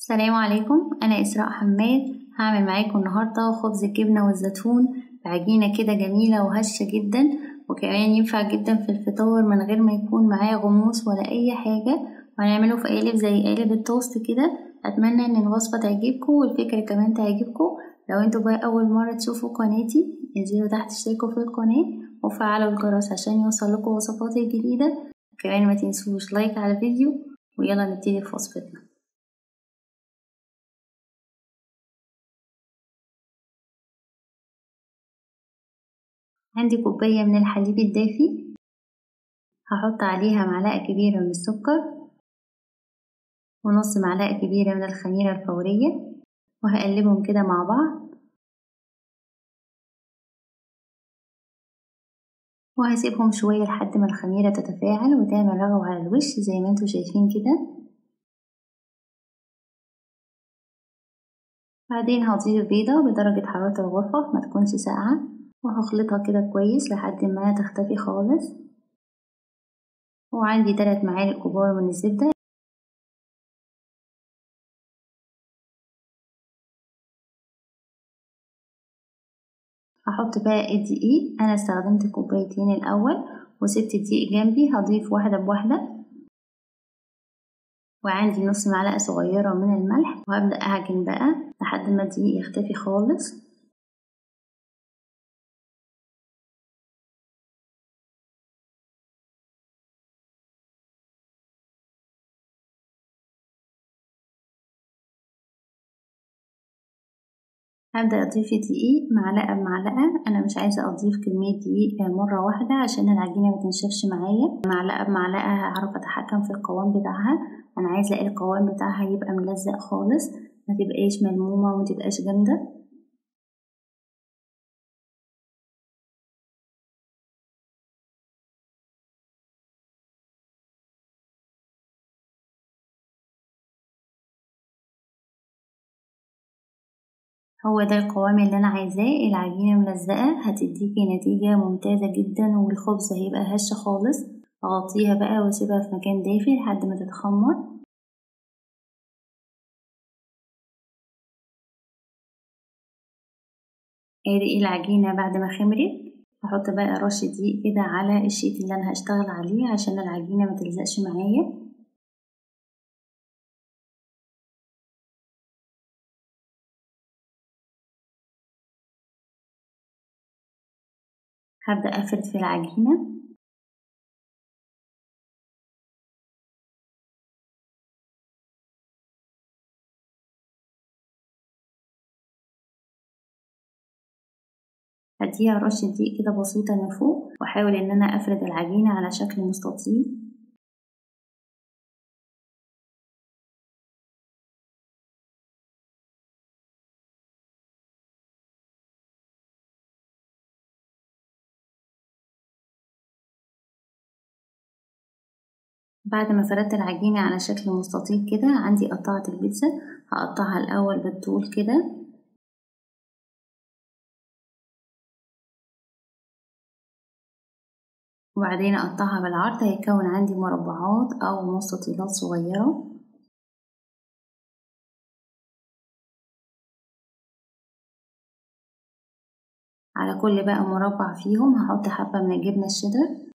السلام عليكم أنا إسراء حماد هعمل معاكم النهاردة خبز الجبنة والزيتون بعجينة كده جميلة وهشة جدا وكمان ينفع جدا في الفطار من غير ما يكون معاه غموس ولا أي حاجة وهنعمله في قالب زي قالب التوست كده أتمنى إن الوصفة تعجبكم والفكرة كمان تعجبكم لو انتوا بقى أول مرة تشوفوا قناتي انزلوا تحت اشتركوا في القناة وفعلوا الجرس عشان يوصلكوا وصفاتي الجديدة وكمان ما تنسوش لايك على الفيديو ويلا نبتدي في وصفتنا عندي كوباية من الحليب الدافي هحط عليها معلقة كبيرة من السكر ونص معلقة كبيرة من الخميرة الفورية وهقلبهم كده مع بعض وهسيبهم شوية لحد ما الخميرة تتفاعل وتعمل رغوة على الوش زي ما انتوا شايفين كده بعدين هضيف بيضة بدرجة حرارة الغرفة ما تكونش ساقعة وهخلطها كده كويس لحد ما تختفي خالص وعندي تلات معالق كبار من الزبدة هحط بقى الدقيق انا استخدمت كوبايتين الاول وسبت الدقيق جنبي هضيف واحدة بواحدة وعندي نص معلقة صغيرة من الملح وهبدأ أعجن بقى لحد ما الدقيق يختفي خالص هبدأ أضيف الدقيق معلقة بمعلقة أنا مش عايزة أضيف كمية دقيق مرة واحدة عشان العجينة متنشفش معايا معلقة بمعلقة هعرف أتحكم في القوام بتاعها أنا عايزة القوام بتاعها يبقى ملزق خالص متبقاش ملمومة ومتبقاش جامدة هو ده القوام اللي انا عايزاه العجينه ملزقه هتديكي نتيجه ممتازه جدا والخبز هيبقى هش خالص اغطيها بقى واسيبها في مكان دافي لحد ما تتخمر ادي العجينه بعد ما خمرت هحط بقى رش دقيق كده على الشيت اللي انا هشتغل عليه عشان العجينه ما تلزقش معايا هبدأ أفرد في العجينة هديها رشة دقيق كده بسيطة من فوق وأحاول إن أنا أفرد العجينة على شكل مستطيل بعد ما فردت العجينة على شكل مستطيل كده عندي قطعة البيتزا هقطعها الأول بالطول كده وبعدين أقطعها بالعرض هيكون عندي مربعات أو مستطيلات صغيرة على كل بقى مربع فيهم هحط حبة من الجبنة الشيدر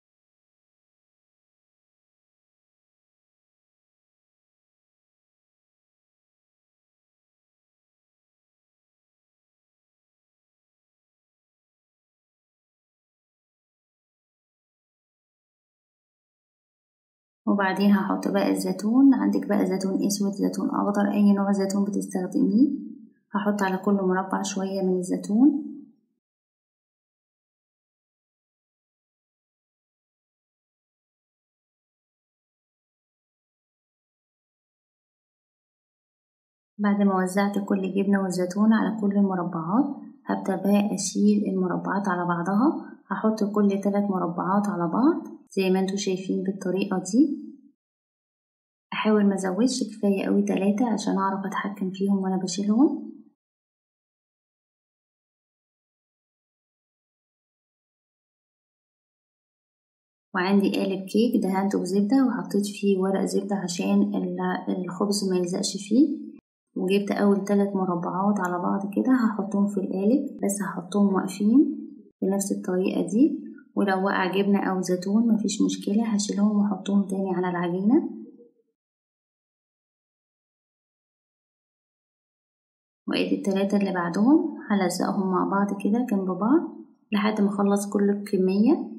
وبعدين هحط بقى الزيتون عندك بقى زيتون اسود زيتون اخضر اي نوع زيتون بتستخدميه هحط على كل مربع شوية من الزيتون بعد ما وزعت كل جبنة والزيتون على كل المربعات هبدأ بقى أشيل المربعات على بعضها هحط كل تلات مربعات على بعض زي ما انتوا شايفين بالطريقة دي احاول ما ازودش كفاية قوي تلاتة عشان اعرف اتحكم فيهم وانا بشيلهم وعندي قالب كيك دهنته بزبدة وحطيت فيه ورق زبدة عشان الخبز ما يلزقش فيه وجبت أول تلات مربعات على بعض كده هحطهم في القالب بس هحطهم واقفين بنفس الطريقة دي ولو وقع جبنة أو زيتون مفيش مشكلة هشيلهم وأحطهم تاني على العجينة وادي التلاتة اللي بعدهم هلزقهم مع بعض كده جنب بعض لحد ما اخلص كل الكمية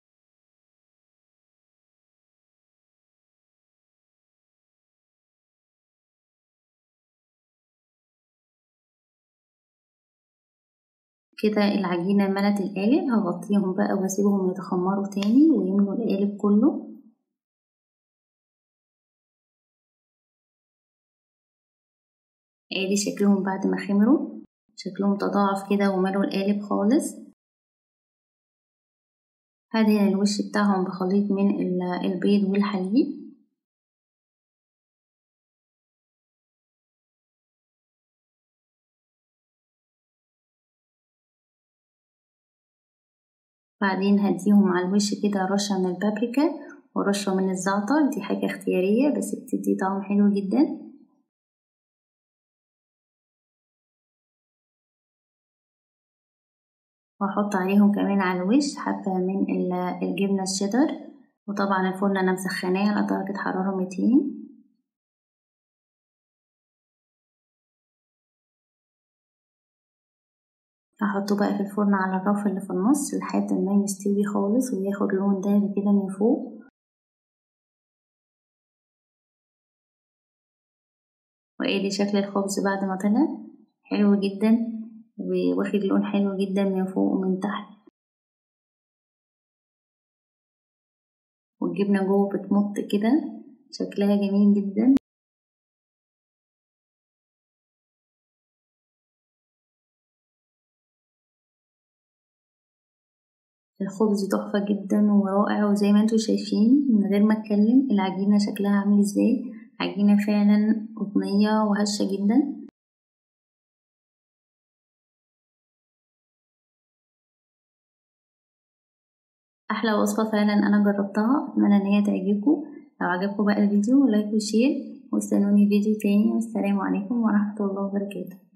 كده العجينة ملت القالب هغطيهم بقى واسيبهم يتخمروا تاني ويملوا القالب كله ادي شكلهم بعد ما خمروا شكلهم تضاعف كده وملوا القالب خالص هدهن الوش بتاعهم بخليط من البيض والحليب بعدين هديهم على الوش كده رشة من البابريكا ورشة من الزعتر دي حاجة اختيارية بس بتدي طعم حلو جدا وأحط عليهم كمان على الوش حبة من الجبنة الشيدر وطبعا الفرن أنا مسخناه على درجة حرارة ميتين هحطه بقى في الفرن على الرف اللي في النص لحد ما يستوي خالص وياخد لون دهبي كده من فوق وادي شكل الخبز بعد ما طلع حلو جدا واخد لون حلو جدا من فوق ومن تحت والجبنة جوه بتمط كده شكلها جميل جدا الخبز تحفة جدا ورائع وزي ما انتوا شايفين من غير ما اتكلم العجينة شكلها عامل ازاي عجينة فعلا قطنية وهشة جدا احلى وصفة فعلا انا جربتها اتمنى ان هي تعجبكم لو عجبكم بقى الفيديو لايك وشير واستنوني فيديو تاني والسلام عليكم ورحمة الله وبركاته